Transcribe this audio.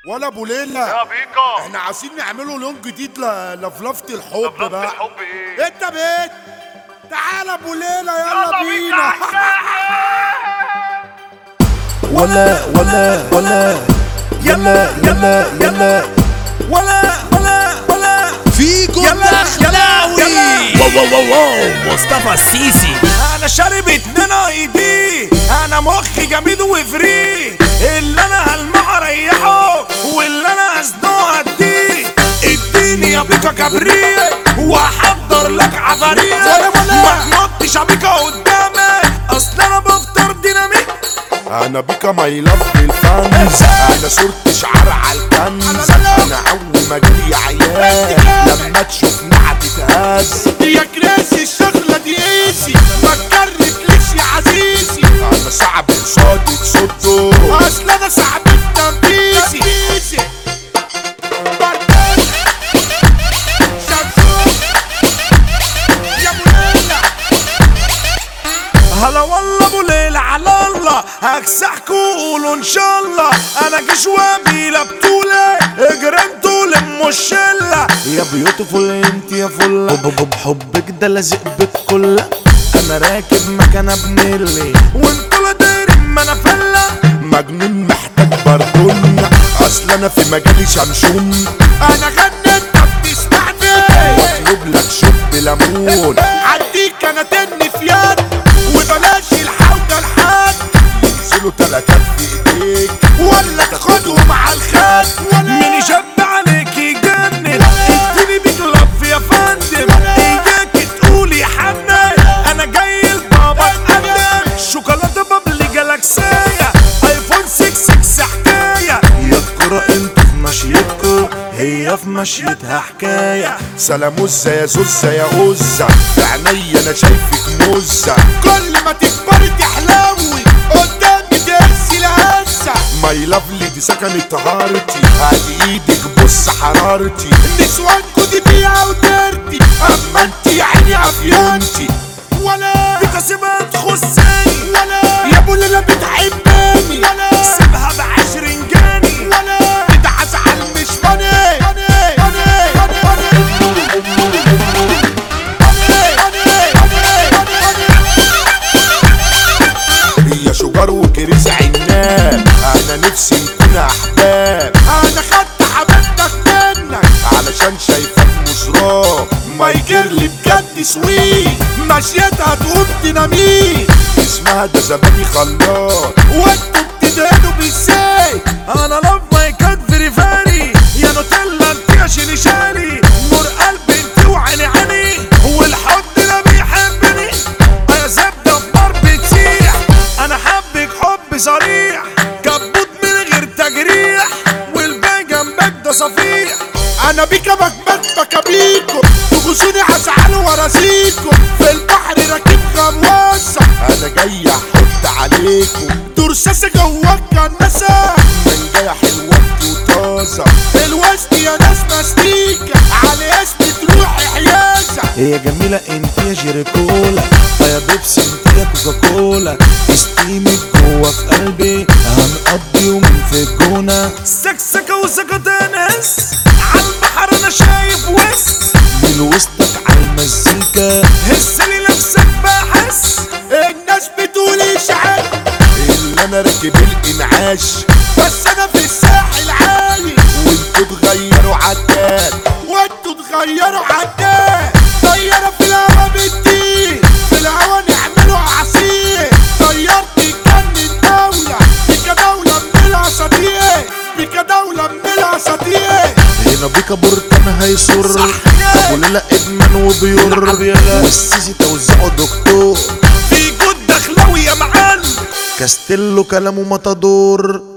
ولا ابو ليلى يا بيكا احنا عايزين نعمله لون جديد ل- لفلفة الحب لفلفة بقى الحب ايه؟ انت بيت تعال ابو ليلى يلا, يلا بينا ولا ولا ولا يلا يلا يلا ولا ولا ولا فيكم يلا دخلاوي يلا. واو واو واو واو مصطفى السيسي انا شارب اتنين اي دي انا مخي جميد وفري اللي انا هلمع اريحه واللي انا هزنقه اديه اديني يا بيكا كبريت واحضر لك عفاريت ما تنطش يا بيكا قدامك اصل انا بفطر ديناميت انا بيكا ماي لاف الفانز انا صورتي شعار على الكنز انا اول ما جالي عيال لما تشوفني هتتهز يا كراسي الشغلة دي ايزي ما تكركليش يا عزيزي انا صعب قصادي تصده اصل انا صعب التنفيذي بردان شمسون يا ابو ليلى هلا والله ابو ليلى على الله هكسحكوا قولوا ان شاء الله انا جيش وابيله بطولة اجرنتوا لموا الشلة يا بيوتيفول انت يا فلة حب حب حبك ده لازق بالكلة انا راكب مكان ابنلي وانتوا لا دايرين ما انا فلة مجنون محتاج بردون اصل انا في مجالي شمشون انا غنيت طب تسمعني واطلب لك شوب ليمون عديك انا تني في يد وبلاش الحوجة لحد ينزلوا تلاتات في ايديك ولا تاخدهم على الخد مين يشب عليك يجنن اديني بيك لف يا فندم اياك تقولي يا حنان انا جاي لبابا اتقدم شوكولاته بابلي جالاكسية ايفون 6 6 حكاية يا ترى انتوا في مشيتكم هي في مشيتها حكاية سلاموزة يا زوزة يا غزة في عينيا انا شايفك مزة كل ما تكبري تحلوي قدامي تهزي الهزة ماي لافلي دي سكنت طهارتي هادي ايدك بص حرارتي نسوانكو دي بيها ودرتي اما انت يا عيني عفيانتي ولا بتسيبها تخصني ولا يا ابو ليلى بتحبني ولا سيبها بعشرين جاني ولا بتعزعل مش فاني فاني فاني فاني هي شجار وكريز عناب انا نفسي نكون احباب انا خدت حبيبتك منك علشان شايفك مزراب ما يجرلي بجد سويت مشيتها تقوم ديناميت اسمها ده زبادي خلاط وانتوا بتدهنوا بالزيت انا لاف ماي كات فيري فاري يا نوتيلا انت يا شيلي شالي نور قلبي انت وعيني عيني والحب ده بيحبني انا زبده في نار بتسيح انا حبك حب صريح كبوت من غير تجريح والباقي جنبك ده صفيح انا بيكا بكبت بكابيكو تغزوني هزعل وراسيكم في البحر راكب غواصه انا جاي احط عليكم ترساسة جواك كناسة من جاي حلوة وطازة الوسط يا ناس مستيكة على اسمي تروحي حيازة هي جميلة انت يا جيريكولا يا بيبسي انت يا كوكاكولا استيمك جوا في قلبي هنقضي يومين في الجونة سكسكة وسكتانس على البحر انا شايف وس من وسطك على المزيكا هس لي نفسك بحس الناس بتقول اشعال اللي انا راكب الانعاش بس انا في الساحل عالي وانتوا تغيروا عداد وانتوا تغيروا عداد طيارة في الهوا بتطير في الهوا نعملوا عصير طيارتي كان الدولة بيكا دولة من الاساطير بيكا دولة من الاساطير هنا بيكا بركان هيسر صح. ابو ليلى ادمن وبيور والسيسي توزعه دكتور في جود دخلاوي يا معلم كاستيلو كلامه مطادور